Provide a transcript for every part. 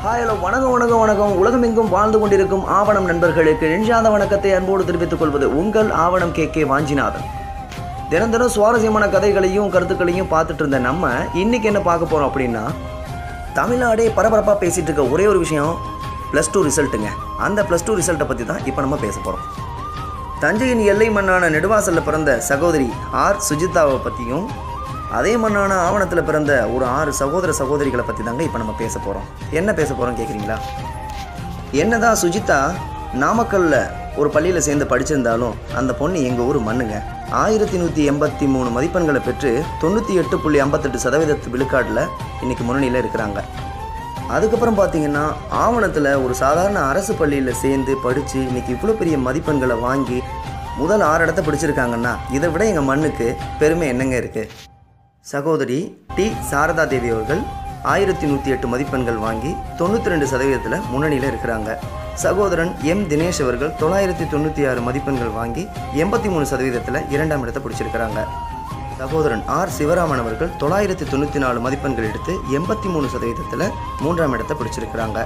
hi hello வணக்கம் வணக்கம் வணக்கம் உலகமெங்கும் வாழ்ந்து கொண்டிருக்கும் ஆவணம் நண்பர்களுக்கு நெஞ்சாத வணக்கத்தை அன்போடு தெரிவித்துக் கொள்வது உங்கள் ஆவணம் கே கே வாஞ்சிநாதன் தினம் தினம் சுவாரஸ்யமான கதைகளையும் கருத்துக்களையும் பார்த்துட்டு இருந்த நம்ம இன்னைக்கு என்ன பார்க்க போகிறோம் அப்படின்னா தமிழ்நாடே பரபரப்பாக பேசிகிட்டு இருக்க ஒரே ஒரு விஷயம் ப்ளஸ் டூ ரிசல்ட்டுங்க அந்த ப்ளஸ் டூ ரிசல்ட்டை பற்றி தான் இப்போ நம்ம பேச போகிறோம் தஞ்சையின் எல்லை மண்ணான நெடுவாசலில் பிறந்த சகோதரி ஆர் சுஜிதாவை பற்றியும் அதே மண்ணான ஆவணத்தில் பிறந்த ஒரு ஆறு சகோதர சகோதரிகளை பற்றி தாங்க இப்போ நம்ம பேச போகிறோம் என்ன பேச போகிறோம் கேட்குறீங்களா என்னதான் சுஜிதா நாமக்கல்ல ஒரு பள்ளியில் சேர்ந்து படிச்சிருந்தாலும் அந்த பொண்ணு எங்கள் ஊர் மண்ணுங்க ஆயிரத்தி நூற்றி எண்பத்தி மூணு மதிப்பெண்களை பெற்று தொண்ணூற்றி எட்டு புள்ளி ஐம்பத்தெட்டு சதவீதத்து விழுக்காட்டில் இன்னைக்கு முன்னணியில் இருக்கிறாங்க அதுக்கப்புறம் பார்த்தீங்கன்னா ஆவணத்தில் ஒரு சாதாரண அரசு பள்ளியில் சேர்ந்து படித்து இன்னைக்கு இவ்வளோ பெரிய மதிப்பெண்களை வாங்கி முதல் ஆறு இடத்த பிடிச்சிருக்காங்கன்னா இதை விட எங்கள் மண்ணுக்கு பெருமை என்னங்க இருக்குது சகோதரி டி சாரதா தேவி அவர்கள் ஆயிரத்தி நூற்றி எட்டு மதிப்பெண்கள் வாங்கி தொண்ணூற்றி ரெண்டு சதவீதத்தில் முன்னணியில் இருக்கிறாங்க சகோதரன் எம் தினேஷ் அவர்கள் தொள்ளாயிரத்தி தொண்ணூற்றி ஆறு மதிப்பெண்கள் வாங்கி எண்பத்தி மூணு சதவீதத்தில் இரண்டாம் இடத்தை பிடிச்சிருக்கிறாங்க சகோதரன் ஆர் சிவராமன் அவர்கள் தொள்ளாயிரத்தி தொண்ணூற்றி நாலு மதிப்பெண்கள் எடுத்து எண்பத்தி மூணு சதவீதத்தில் மூன்றாம் இடத்தை பிடிச்சிருக்கிறாங்க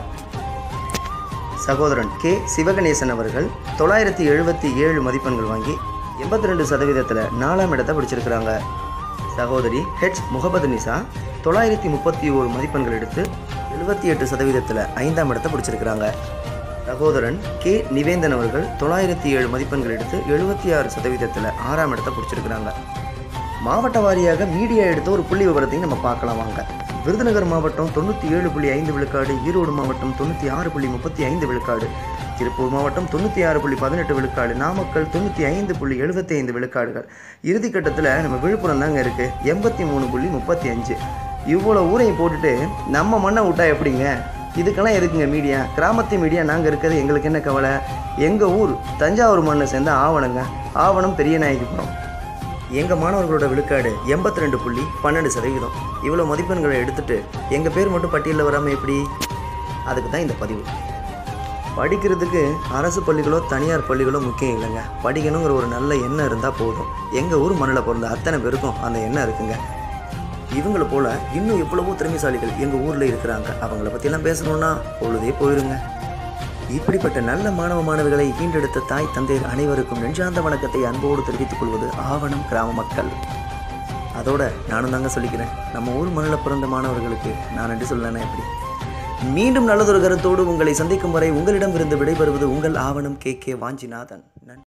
சகோதரன் கே சிவகணேசன் அவர்கள் தொள்ளாயிரத்தி எழுபத்தி ஏழு மதிப்பெண்கள் வாங்கி எண்பத்தி ரெண்டு சதவீதத்தில் நாலாம் இடத்தை பிடிச்சிருக்கிறாங்க சகோதரி ஹெச் முகமது நிசா தொள்ளாயிரத்தி முப்பத்தி ஓரு மதிப்பெண்கள் எடுத்து எழுபத்தி எட்டு சதவீதத்தில் ஐந்தாம் இடத்தை பிடிச்சிருக்கிறாங்க சகோதரன் கே நிவேந்தன் அவர்கள் தொள்ளாயிரத்தி ஏழு மதிப்பெண்கள் எடுத்து எழுபத்தி ஆறு சதவீதத்தில் ஆறாம் இடத்தை பிடிச்சிருக்கிறாங்க மாவட்ட வாரியாக மீடியா எடுத்த ஒரு புள்ளி விவரத்தையும் நம்ம பார்க்கலாம் வாங்க விருதுநகர் மாவட்டம் தொண்ணூற்றி ஏழு புள்ளி ஐந்து விழுக்காடு ஈரோடு மாவட்டம் தொண்ணூற்றி ஆறு புள்ளி முப்பத்தி ஐந்து விழுக்காடு திருப்பூர் மாவட்டம் தொண்ணூற்றி ஆறு புள்ளி பதினெட்டு விழுக்காடு நாமக்கல் தொண்ணூற்றி ஐந்து புள்ளி எழுபத்தி ஐந்து விழுக்காடுகள் இறுதிக்கட்டத்தில் நம்ம விழுப்புரம் தாங்க இருக்குது எண்பத்தி மூணு புள்ளி முப்பத்தி அஞ்சு இவ்வளோ ஊரையும் போட்டுட்டு நம்ம மண்ணை விட்டா எப்படிங்க இதுக்கெல்லாம் எதுக்குங்க மீடியா கிராமத்து மீடியா நாங்கள் இருக்கிறது எங்களுக்கு என்ன கவலை எங்கள் ஊர் தஞ்சாவூர் மண்ணை சேர்ந்த ஆவணங்க ஆவணம் பெரிய நாயகிபுரம் எங்கள் மாணவர்களோட விழுக்காடு எண்பத்தி ரெண்டு புள்ளி பன்னெண்டு சதவீதம் இவ்வளோ மதிப்பெண்களை எடுத்துட்டு எங்கள் பேர் மட்டும் பட்டியலில் வராமல் எப்படி அதுக்கு தான் இந்த பதிவு படிக்கிறதுக்கு அரசு பள்ளிகளோ தனியார் பள்ளிகளோ முக்கியம் இல்லைங்க படிக்கணுங்கிற ஒரு நல்ல எண்ணம் இருந்தால் போதும் எங்கள் ஊர் மண்ணில் பிறந்த அத்தனை பேருக்கும் அந்த எண்ணம் இருக்குங்க இவங்கள போல இன்னும் எவ்வளவோ திறமைசாலிகள் எங்கள் ஊரில் இருக்கிறாங்க அவங்கள பற்றிலாம் பேசணுன்னா பொழுதே போயிருங்க இப்படிப்பட்ட நல்ல மாணவ மாணவிகளை ஈண்டெடுத்த தாய் தந்தையர் அனைவருக்கும் நெஞ்சார்ந்த வணக்கத்தை அன்போடு தெரிவித்துக் கொள்வது ஆவணம் கிராம மக்கள் அதோட நானும் தாங்க சொல்லிக்கிறேன் நம்ம ஊர் மண்ணில் பிறந்த மாணவர்களுக்கு நான் நன்றி சொல்லலைன்னா எப்படி மீண்டும் நல்லதொரு கருத்தோடு உங்களை சந்திக்கும் வரை உங்களிடமிருந்து விடைபெறுவது உங்கள் ஆவணம் கே கே வாஞ்சிநாதன்